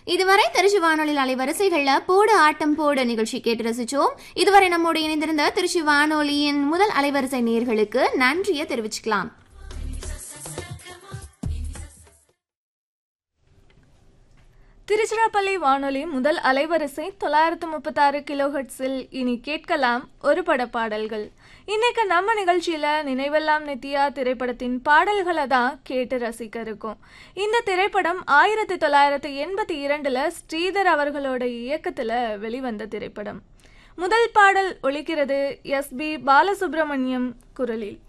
இதுவரை திருச்சி வானொலியில் அலைவரிசைகள்ல போடு ஆட்டம் போடு நிகழ்ச்சி கேட்டு ரசிச்சோம் இதுவரை நம்மோடு இணைந்திருந்த திருச்சி வானொலியின் முதல் அலைவரிசை நேர்களுக்கு நன்றியை தெரிவிச்சுக்கலாம் திருச்சிராப்பள்ளி வானொலி முதல் அலைவரிசை தொள்ளாயிரத்து முப்பத்தாறு கிலோஹெட்ஸில் இனி கேட்கலாம் ஒரு பட பாடல்கள் இன்னைக்கு நம்ம நிகழ்ச்சியில நினைவெல்லாம் நித்யா திரைப்படத்தின் பாடல்களை தான் கேட்டு ரசிக்க இருக்கோம் இந்த திரைப்படம் ஆயிரத்தி தொள்ளாயிரத்தி எண்பத்தி இரண்டுல ஸ்ரீதர் அவர்களோட இயக்கத்துல வெளிவந்த திரைப்படம் முதல் பாடல் ஒலிக்கிறது எஸ் பி பாலசுப்ரமணியம் குரலில்